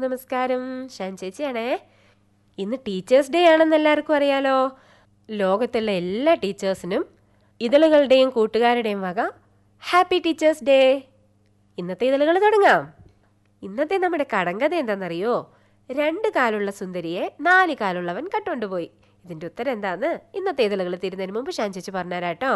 നമസ്കാരം ഷാൻ ചേച്ചിയാണേ ഇന്ന് teachers day ആണെന്ന് എല്ലാവർക്കും അറിയാലോ ലോകത്തുള്ള എല്ലാ ടീച്ചേഴ്സിനും ഇതളുകളുടെയും കൂട്ടുകാരുടെയും വക ഹാപ്പി ടീച്ചേഴ്സ് ഡേ ഇന്നത്തെ ഇതളുകൾ തുടങ്ങാം ഇന്നത്തെ നമ്മുടെ കടങ്കഥ എന്താണെന്നറിയോ രണ്ട് കാലുള്ള സുന്ദരിയെ നാല് കാലുള്ളവൻ കട്ടുകൊണ്ടുപോയി ഇതിന്റെ ഉത്തരം എന്താന്ന് ഇന്നത്തെ ഇതളുകൾ തീരുന്നതിന് മുമ്പ് ഷാൻ ചേച്ചി പറഞ്ഞുതരാട്ടോ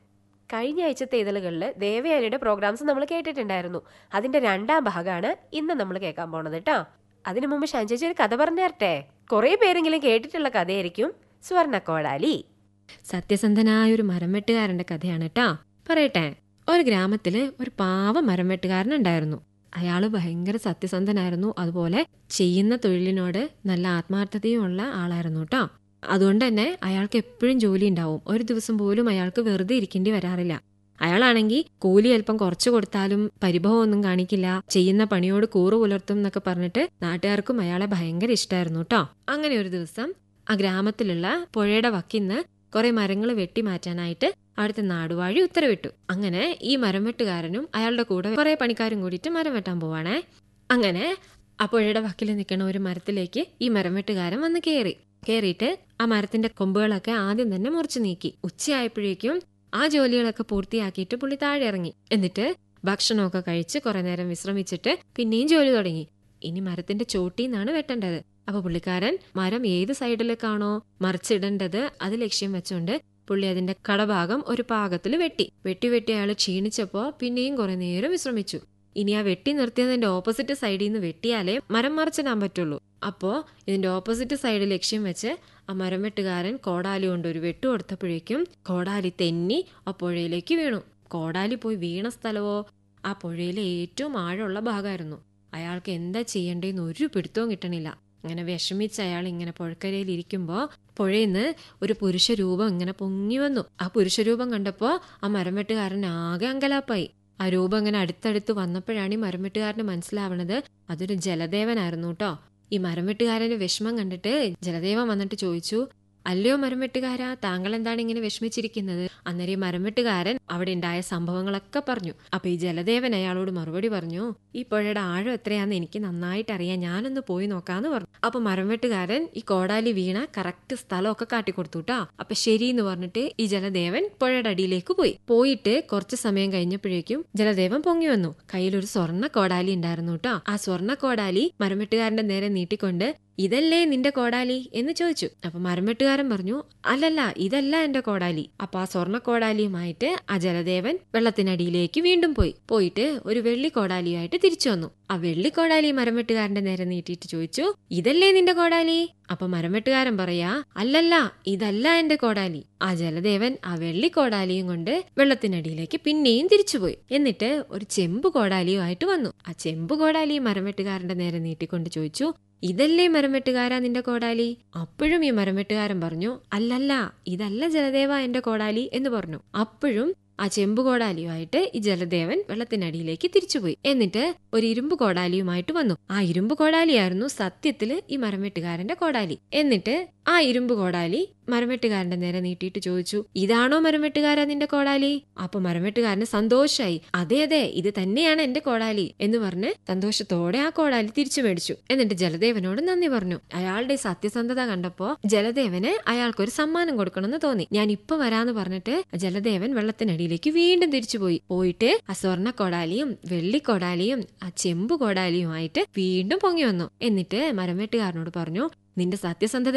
കഴിഞ്ഞ ആഴ്ചത്തെ ഇതളുകളിൽ ദേവയാനിയുടെ പ്രോഗ്രാംസ് നമ്മൾ കേട്ടിട്ടുണ്ടായിരുന്നു അതിന്റെ രണ്ടാം ഭാഗമാണ് ഇന്ന് നമ്മൾ കേൾക്കാൻ പോണത് കേട്ടോ അതിനു മുമ്പ് ഷാൻ ചേച്ചി ഒരു കഥ പറഞ്ഞു തരട്ടെ കുറേ പേരെങ്കിലും കേട്ടിട്ടുള്ള കഥയായിരിക്കും സ്വർണ്ണക്കോടാലി സത്യസന്ധനായ ഒരു മരം വെട്ടുകാരന്റെ കഥയാണ് കേട്ടാ പറയട്ടെ ഒരു ഗ്രാമത്തില് ഒരു പാവ മരം വെട്ടുകാരനുണ്ടായിരുന്നു അയാള് ഭയങ്കര സത്യസന്ധനായിരുന്നു അതുപോലെ ചെയ്യുന്ന തൊഴിലിനോട് നല്ല ആത്മാർത്ഥതയും ഉള്ള ആളായിരുന്നു കേട്ടോ അതുകൊണ്ട് തന്നെ അയാൾക്ക് എപ്പോഴും ജോലി ഉണ്ടാവും ഒരു ദിവസം പോലും അയാൾക്ക് വെറുതെ ഇരിക്കേണ്ടി വരാറില്ല അയാളാണെങ്കിൽ കൂലി അല്പം കുറച്ചു കൊടുത്താലും പരിഭവമൊന്നും കാണിക്കില്ല ചെയ്യുന്ന പണിയോട് കൂറു പുലർത്തും എന്നൊക്കെ പറഞ്ഞിട്ട് നാട്ടുകാർക്കും അയാളെ ഭയങ്കര ഇഷ്ടമായിരുന്നു കേട്ടോ അങ്ങനെ ഒരു ദിവസം ആ ഗ്രാമത്തിലുള്ള പുഴയുടെ വക്കിന്ന് കുറെ മരങ്ങൾ വെട്ടി മാറ്റാനായിട്ട് അവിടുത്തെ നാടുവാഴി ഉത്തരവിട്ടു അങ്ങനെ ഈ മരം വെട്ടുകാരനും അയാളുടെ കൂടെ കുറെ പണിക്കാരും കൂടിയിട്ട് മരം വെട്ടാൻ പോവാണേ അങ്ങനെ ആ പുഴയുടെ വക്കിൽ നിൽക്കുന്ന ഒരു മരത്തിലേക്ക് ഈ മരം വെട്ടുകാരൻ വന്ന് കയറി കയറിയിട്ട് ആ മരത്തിന്റെ കൊമ്പുകളൊക്കെ ആദ്യം തന്നെ മുറിച്ചു നീക്കി ഉച്ചയായപ്പോഴേക്കും ആ ജോലികളൊക്കെ പൂർത്തിയാക്കിയിട്ട് പുള്ളി താഴെ ഇറങ്ങി എന്നിട്ട് ഭക്ഷണമൊക്കെ കഴിച്ച് കുറെ നേരം വിശ്രമിച്ചിട്ട് പിന്നെയും ജോലി തുടങ്ങി ഇനി മരത്തിന്റെ ചോട്ടിന്നാണ് വെട്ടേണ്ടത് അപ്പൊ പുള്ളിക്കാരൻ മരം ഏത് സൈഡിലേക്കാണോ മറിച്ചിടേണ്ടത് അത് ലക്ഷ്യം വെച്ചുകൊണ്ട് പുള്ളി അതിന്റെ കടഭാഗം ഒരു പാകത്തിൽ വെട്ടി വെട്ടി വെട്ടി അയാൾ ക്ഷീണിച്ചപ്പോ പിന്നെയും കുറെ നേരം വിശ്രമിച്ചു ഇനി ആ വെട്ടി നിർത്തിയതിന്റെ ഓപ്പോസിറ്റ് സൈഡിൽ നിന്ന് വെട്ടിയാലേ മരം മറിച്ചിടാൻ പറ്റുള്ളൂ അപ്പോ ഇതിന്റെ ഓപ്പോസിറ്റ് സൈഡ് ലക്ഷ്യം വെച്ച് ആ മരം വെട്ടുകാരൻ കോടാലി കൊണ്ട് ഒരു വെട്ടു കൊടുത്തപ്പോഴേക്കും കോടാലി തെന്നി ആ പുഴയിലേക്ക് വീണു കോടാലി പോയി വീണ സ്ഥലവോ ആ പുഴയിലെ ഏറ്റവും ആഴമുള്ള ഭാഗമായിരുന്നു അയാൾക്ക് എന്താ ചെയ്യേണ്ടതെന്ന് ഒരു പിടുത്തവും കിട്ടണില്ല അങ്ങനെ വിഷമിച്ച് അയാൾ ഇങ്ങനെ പുഴക്കരയിൽ ഇരിക്കുമ്പോ പുഴയിന്ന് ഒരു പുരുഷ രൂപം ഇങ്ങനെ പൊങ്ങി വന്നു ആ പുരുഷ രൂപം കണ്ടപ്പോ ആ മരം വെട്ടുകാരൻ ആകെ അങ്കലാപ്പായി ആ രൂപം ഇങ്ങനെ അടുത്തടുത്ത് വന്നപ്പോഴാണ് ഈ മരം വെട്ടുകാരന് മനസ്സിലാവണത് അതൊരു ജലദേവനായിരുന്നു കേട്ടോ ഈ മരം വെട്ടുകാരന് വിഷമം കണ്ടിട്ട് ജലദേവൻ വന്നിട്ട് ചോദിച്ചു അല്ലയോ മരം വെട്ടുകാരാ താങ്കൾ എന്താണ് ഇങ്ങനെ വിഷമിച്ചിരിക്കുന്നത് അന്നേരം ഈ മരം വെട്ടുകാരൻ അവിടെ ഉണ്ടായ സംഭവങ്ങളൊക്കെ പറഞ്ഞു അപ്പൊ ഈ ജലദേവൻ അയാളോട് മറുപടി പറഞ്ഞു ഈ പുഴയുടെ ആഴം എത്രയാന്ന് എനിക്ക് നന്നായിട്ട് അറിയാം ഞാനൊന്ന് പോയി നോക്കാന്ന് പറഞ്ഞു അപ്പൊ മരം വെട്ടുകാരൻ ഈ കോടാലി വീണ കറക്റ്റ് സ്ഥലമൊക്കെ കാട്ടിക്കൊടുത്തു കേട്ടോ അപ്പൊ ശരി എന്ന് പറഞ്ഞിട്ട് ഈ ജലദേവൻ പുഴയുടെ അടിയിലേക്ക് പോയി പോയിട്ട് കുറച്ച് സമയം കഴിഞ്ഞപ്പോഴേക്കും ജലദേവൻ പൊങ്ങി വന്നു കയ്യിലൊരു സ്വർണ്ണ കോടാലി ഉണ്ടായിരുന്നു കേട്ടോ ആ സ്വർണ്ണ കോടാലി മരം വെട്ടുകാരന്റെ നേരെ നീട്ടിക്കൊണ്ട് ഇതല്ലേ നിന്റെ കോടാലി എന്ന് ചോദിച്ചു അപ്പൊ മരമെട്ടുകാരൻ പറഞ്ഞു അല്ലല്ല ഇതല്ല എന്റെ കോടാലി അപ്പൊ ആ സ്വർണ്ണ കോടാലിയുമായിട്ട് ആ ജലദേവൻ വെള്ളത്തിനടിയിലേക്ക് വീണ്ടും പോയി പോയിട്ട് ഒരു വെള്ളി കോടാലിയുമായിട്ട് തിരിച്ചു വന്നു ആ വെള്ളി കോടാലി മരമെട്ടുകാരന്റെ നേരെ നീട്ടിയിട്ട് ചോദിച്ചു ഇതല്ലേ നിന്റെ കോടാലി അപ്പൊ മരമെട്ടുകാരൻ പറയാ അല്ലല്ല ഇതല്ല എന്റെ കോടാലി ആ ജലദേവൻ ആ വെള്ളി കോടാലിയും കൊണ്ട് വെള്ളത്തിനടിയിലേക്ക് പിന്നെയും തിരിച്ചുപോയി എന്നിട്ട് ഒരു ചെമ്പ് കോടാലിയുമായിട്ട് വന്നു ആ ചെമ്പ് കോടാലി മരമെട്ടുകാരന്റെ നേരെ നീട്ടിക്കൊണ്ട് ചോദിച്ചു ഇതല്ലേ മരമെട്ടുകാരാ നിന്റെ കോടാലി അപ്പോഴും ഈ മരമെട്ടുകാരൻ പറഞ്ഞു അല്ലല്ല ഇതല്ല ജലദേവ എന്റെ കോടാലി എന്ന് പറഞ്ഞു അപ്പോഴും ആ ചെമ്പ് കോടാലിയുമായിട്ട് ഈ ജലദേവൻ വെള്ളത്തിനടിയിലേക്ക് തിരിച്ചുപോയി എന്നിട്ട് ഒരു ഇരുമ്പ് കോടാലിയുമായിട്ട് വന്നു ആ ഇരുമ്പ് കോടാലിയായിരുന്നു സത്യത്തില് ഈ മരമെട്ടുകാരന്റെ കോടാലി എന്നിട്ട് ആ ഇരുമ്പ് കോടാലി മരമെട്ടുകാരന്റെ നേരെ നീട്ടിയിട്ട് ചോദിച്ചു ഇതാണോ മരമെട്ടുകാരാ നിന്റെ കോടാലി അപ്പൊ മരമെട്ടുകാരന് സന്തോഷായി അതെ അതെ ഇത് തന്നെയാണ് എന്റെ കോടാലി എന്ന് പറഞ്ഞ് സന്തോഷത്തോടെ ആ കോടാലി തിരിച്ചു മേടിച്ചു എന്നിട്ട് ജലദേവനോട് നന്ദി പറഞ്ഞു അയാളുടെ സത്യസന്ധത കണ്ടപ്പോ ജലദേവന് അയാൾക്കൊരു സമ്മാനം കൊടുക്കണമെന്ന് തോന്നി ഞാൻ ഇപ്പൊ വരാന്ന് പറഞ്ഞിട്ട് ജലദേവൻ വെള്ളത്തിനടിയിലേക്ക് വീണ്ടും തിരിച്ചുപോയി പോയിട്ട് ആ സ്വർണ്ണ കോടാലിയും വെള്ളി കോടാലിയും ആ ചെമ്പ് കോടാലിയുമായിട്ട് വീണ്ടും പൊങ്ങി വന്നു എന്നിട്ട് മരംവെട്ടുകാരനോട് പറഞ്ഞു നിന്റെ സത്യസന്ധത